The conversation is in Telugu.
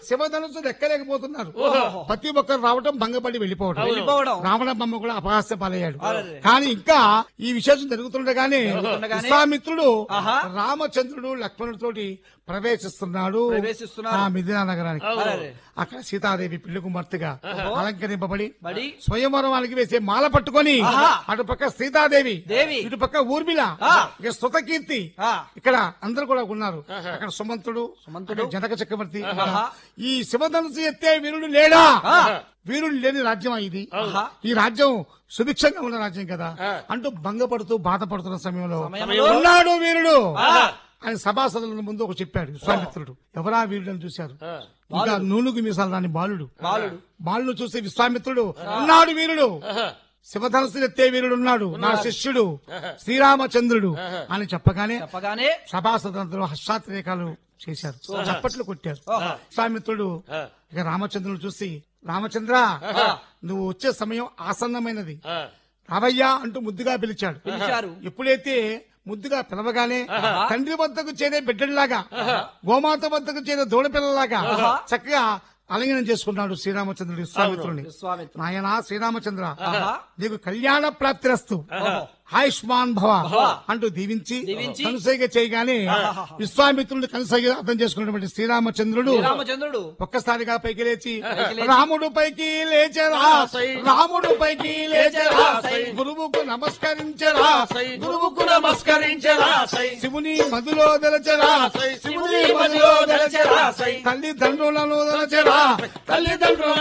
శివధనుసు ఎక్కలేకపోతున్నారు ఓహో. ప్రతి ఒక్కరు రావటం భంగపడి వెళ్ళిపోవడం వెళ్ళిపోవడం రావణ బొమ్మ కూడా అపహాస్య పాలయ్యాడు అరెరే. కానీ ఇంకా ఈ విశేషం జరుగుతుండగానే జరుగుతుండగానే విశ్వామిత్రుడు ఆహా. రామచంద్రుడు లక్ష్మణుడితోటి ప్రవేశిస్తున్నాడు ప్రవేశిస్తున్నారు. ఆ మిథిలా నగరానికి అరెరే. అక్కడ సీతాదేవి పెళ్లి కుమార్తెగా అలంకరింపబడి బడి స్వయంవరానికి వేసే మాల పట్టుకొని ఆహా. అటు పక్క సీతాదేవి దేవి. ఇటు పక్క ఊర్మిళ ఆ. ఇక స్తుతకీర్తి ఆ. ఇక్కడ అందరు కూడా ఉన్నారు అక్కడ సుమంతుడు సుమంతుడు. అక్కడ జనక చక్రవర్తి ఆహా. ఈ శివధనుసు ఎత్తే వీరుడు లేడా ఆ. వీరుడు లేని రాజ్యం ఇది ఆహా. ఈ రాజ్యం సుభిక్షంగా ఉన్న రాజ్యం కదా అంటూ భంగపడుతూ బాధపడుతున్న సమయంలో సమయంలో ఉన్నాడు వీరుడు ఆ. అని సభాసదుల ముందు ఒక చెప్పాడు విశ్వామిత్రుడు ఎవరా వీరుడు అని చూశారు ఇంకా నూనుగు మీసాలు రాని బాలుడు బాలుడు బాలుడు చూసి విశ్వామిత్రుడు ఉన్నాడు వీరుడు శివధనస్సు ఎత్తే వీరుడు ఉన్నాడు నా శిష్యుడు శ్రీరామచంద్రుడు అని చెప్పగానే చెప్పగానే సభాసదులందరూ హర్షాతిరేకాలు చేశారు చప్పట్లు కొట్టారు ఓహో. విశ్వామిత్రుడు ఇక రామచంద్రుడు చూసి రామచంద్ర నువ్వు వచ్చే సమయం ఆసన్నమైనది రావయ్యా అంటూ ముద్దుగా పిలిచాడు పిలిచారు ఎప్పుడైతే ముద్దుగా పిలవగానే తండ్రి వద్దకు చేరే బిడ్డలాగా గోమాత వద్దకు చేరే దూడపిల్లలాగా చక్కగా అలింగనం చేసుకున్నాడు శ్రీరామచంద్రుడు విశ్వామిత్రుని విశ్వామిత్రుడు నాయనా శ్రీరామచంద్ర ఆహా. నీకు కళ్యాణ ప్రాప్తిరస్తు ఓహో. ఆయుష్మాన్ భవ అంటూ దీవించి దీవించి కనుసైగ చేయగానే విశ్వామిత్రుడిని కనుసైగ అర్థం చేసుకున్నటువంటి శ్రీరామచంద్రుడు రామచంద్రుడు ఒక్కసారిగా పైకి లేచి లేచి, రాముడు పైకి లేచరా రాముడు పైకి లేచరా గురువుకు నమస్కరించరా గురువుకు నమస్కరించరా సై శివుని మధులో దలచరా శివుని మధులో దలచరా తల్లిదండ్రులను దలచరా తల్లిదండ్రుల